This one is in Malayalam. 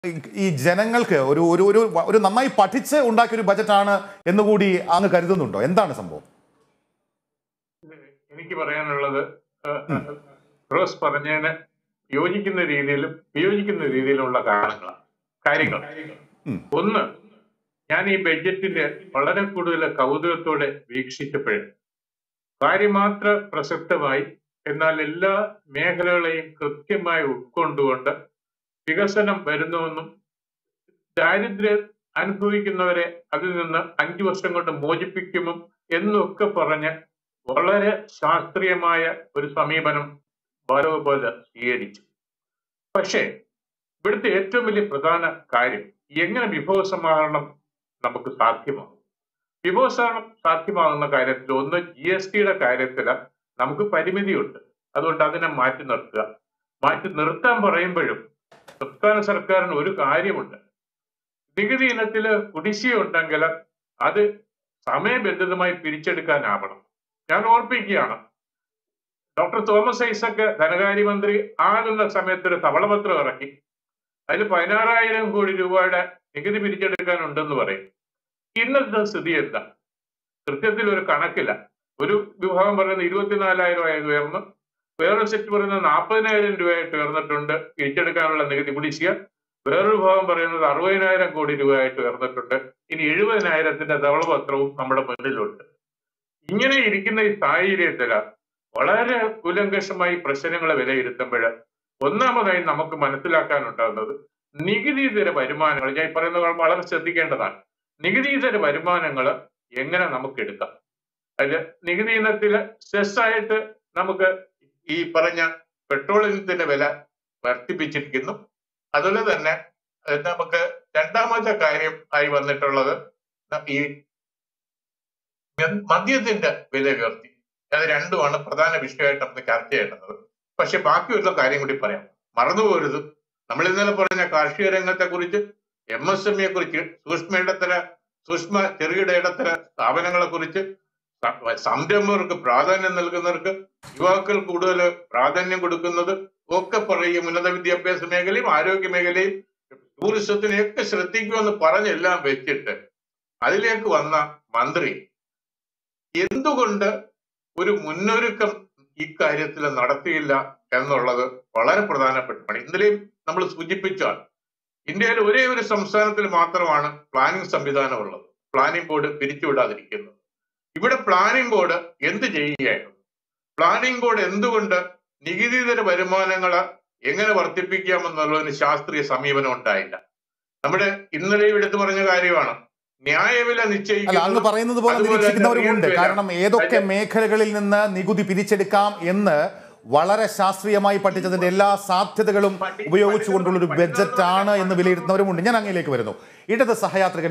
ഈ- ഈ ജനങ്ങൾക്ക് ഒരു ഒരു ഒരു ഒരു നന്നായി പഠിച്ച് ഉണ്ടാക്കിയ ഒരു ബജറ്റാണ് എന്നുകൂടി അങ്ങ് കരുതുന്നുണ്ടോ എന്താണ് സംഭവം എനിക്ക് പറയാനുള്ളത് ഏഹ്, റോസ് പറഞ്ഞതിന് യോജിക്കുന്ന രീതിയിലും വിയോജിക്കുന്ന രീതിയിലുള്ള കാരണങ്ങളാണ് കാര്യങ്ങൾ ഉം. ഒന്ന് ഞാൻ ഈ ബഡ്ജറ്റിന്റെ വളരെ കൂടുതൽ കൗതുകത്തോടെ വീക്ഷിച്ചപ്പോഴേ കാര്യമാത്ര പ്രസക്തമായി എന്നാൽ എല്ലാ മേഖലകളെയും കൃത്യമായി ഉൾക്കൊണ്ടുകൊണ്ട് വികസനം വരുന്നുവെന്നും ദാരിദ്ര്യം അനുഭവിക്കുന്നവരെ അതിൽ നിന്ന് അഞ്ചു വർഷം കൊണ്ട് മോചിപ്പിക്കുമെന്നും എന്നൊക്കെ പറഞ്ഞ് വളരെ ശാസ്ത്രീയമായ ഒരു സമീപനം വരവ് പോലെ സ്വീകരിച്ചു പക്ഷേ ഇവിടുത്തെ ഏറ്റവും വലിയ പ്രധാന കാര്യം എങ്ങനെ വിഭവസമാഹരണം നമുക്ക് സാധ്യമാകും വിഭവസമാഹരണം സാധ്യമാകുന്ന കാര്യത്തിൽ ഒന്ന് ജി എസ് ടിയുടെ കാര്യത്തിൽ നമുക്ക് പരിമിതിയുണ്ട് അതുകൊണ്ട് അതിനെ മാറ്റി നിർത്തുക മാറ്റി നിർത്താൻ പറയുമ്പോഴും സംസ്ഥാന സർക്കാരിന് ഒരു കാര്യമുണ്ട് നികുതി ഇനത്തില് കുടിശ്ശിക ഉണ്ടെങ്കിൽ അത് സമയബന്ധിതമായി പിരിച്ചെടുക്കാനാവണം ഞാൻ ഓർപ്പിക്കുകയാണ് ഡോക്ടർ തോമസ് ഐസക്ക് ധനകാര്യമന്ത്രി ആകുന്ന സമയത്ത് ഒരു തവളപത്രം ഇറക്കി അതിൽ പതിനാറായിരം കോടി രൂപയുടെ നികുതി പിരിച്ചെടുക്കാനുണ്ടെന്ന് പറയും ഇന്നത്തെ സ്ഥിതി എന്താ കൃത്യത്തിൽ ഒരു കണക്കില്ല ഒരു വിഭാഗം പറയുന്നത് ഇരുപത്തിനാലായിരം ആയി ഉയർന്നു വേറൊരു സെറ്റ് പറയുന്നത് നാൽപ്പതിനായിരം രൂപയായിട്ട് ഉയർന്നിട്ടുണ്ട് പിരിച്ചെടുക്കാനുള്ള നികുതി കുടിശ്ശിക വേറൊരു വിഭാഗം പറയുന്നത് അറുപതിനായിരം കോടി രൂപയായിട്ട് ഉയർന്നിട്ടുണ്ട് ഇനി എഴുപതിനായിരത്തിന്റെ ധവളപത്രവും നമ്മുടെ മുന്നിലുണ്ട് ഇങ്ങനെ ഇരിക്കുന്ന ഈ സാഹചര്യത്തിൽ വളരെ കുലങ്കഷമായി പ്രശ്നങ്ങളെ വിലയിരുത്തുമ്പോൾ ഒന്നാമതായി നമുക്ക് മനസ്സിലാക്കാനുണ്ടാകുന്നത് നികുതിതര വരുമാനങ്ങൾ ഞാൻ ഈ പറയുന്നത് വളരെ ശ്രദ്ധിക്കേണ്ടതാണ് നികുതിതര വരുമാനങ്ങൾ എങ്ങനെ നമുക്ക് എടുക്കാം അതിൽ നികുതി ഇനത്തിൽ സെസ് ആയിട്ട് നമുക്ക് ഈ പറഞ്ഞ പെട്രോൾ ഇനത്തിന്റെ വില വർദ്ധിപ്പിച്ചിരിക്കുന്നു അതുപോലെ തന്നെ അത് നമുക്ക് രണ്ടാമത്തെ കാര്യം ആയി വന്നിട്ടുള്ളത് ഈ മ- മദ്യത്തിന്റെ വില ഉയർത്തി അത് രണ്ടുമാണ് പ്രധാന വിഷയമായിട്ട് നമുക്ക് ചർച്ച ചെയ്യേണ്ടത് പക്ഷെ ബാക്കിയുള്ള കാര്യം കൂടി പറയാം മറന്നുപോരുത് നമ്മൾ ഇന്നലെ പറഞ്ഞ കാർഷിക രംഗത്തെ കുറിച്ച് എം എസ് എം ഇയെ കുറിച്ച് സൂക്ഷ്മ ഇടത്തര സൂക്ഷ്മ ചെറുകിട ഇടത്തര സ്ഥാപനങ്ങളെ കുറിച്ച് സ- സംരംഭകർക്ക് പ്രാധാന്യം നൽകുന്നവർക്ക് യുവാക്കൾ കൂടുതൽ പ്രാധാന്യം കൊടുക്കുന്നത് ഒക്കെ പറയും ഉന്നത വിദ്യാഭ്യാസ മേഖലയും ആരോഗ്യ മേഖലയും ടൂറിസത്തിനെയൊക്കെ ശ്രദ്ധിക്കുമെന്ന് പറഞ്ഞെല്ലാം വെച്ചിട്ട് അതിലേക്ക് വന്ന മന്ത്രി എന്തുകൊണ്ട് ഒരു മുന്നൊരുക്കം ഇക്കാര്യത്തിൽ നടത്തിയില്ല എന്നുള്ളത് വളരെ പ്രധാനപ്പെട്ടതാണ് ഇന്നലെയും നമ്മൾ സൂചിപ്പിച്ചാൽ ഇന്ത്യയിൽ ഒരേ ഒരു സംസ്ഥാനത്തിൽ മാത്രമാണ് പ്ലാനിംഗ് സംവിധാനം ഉള്ളത് പ്ലാനിംഗ് ബോർഡ് പിരിച്ചുവിടാതിരിക്കുന്നത് ഇവിടെ പ്ലാനിംഗ് ബോർഡ് എന്ത് ചെയ്യുകയായിരുന്നു പ്ലാനിംഗ് ബോർഡ് എന്തുകൊണ്ട് നികുതിതര വരുമാനങ്ങൾ എങ്ങനെ വർദ്ധിപ്പിക്കാമെന്നുള്ളതിന് ശാസ്ത്രീയ സമീപനം ഉണ്ടായില്ല നമ്മുടെ ഇന്നലെയും എടുത്തു പറഞ്ഞ കാര്യമാണ് ന്യായവില അല്ല അങ്ങ് നിശ്ചയിക്കുന്നത് പറയുന്നത് പോലെ അതുപോലെ തന്നെ നിരീക്ഷിക്കുന്നവരുമുണ്ട് റിയൽ വില. കാരണം ഏതൊക്കെ മേഖലകളിൽ നിന്ന് നികുതി പിരിച്ചെടുക്കാം എന്ന് വളരെ ശാസ്ത്രീയമായി പഠിച്ചതിന്റെ എല്ലാ സാധ്യതകളും ഉപയോഗിച്ചുകൊണ്ടുള്ള ഒരു ബജറ്റാണ് എന്ന് വിലയിരുത്തുന്നവരുമുണ്ട് ഞാൻ അങ്ങയിലേക്ക് വരുന്നു ഇടത് സഹയാത്രികൻ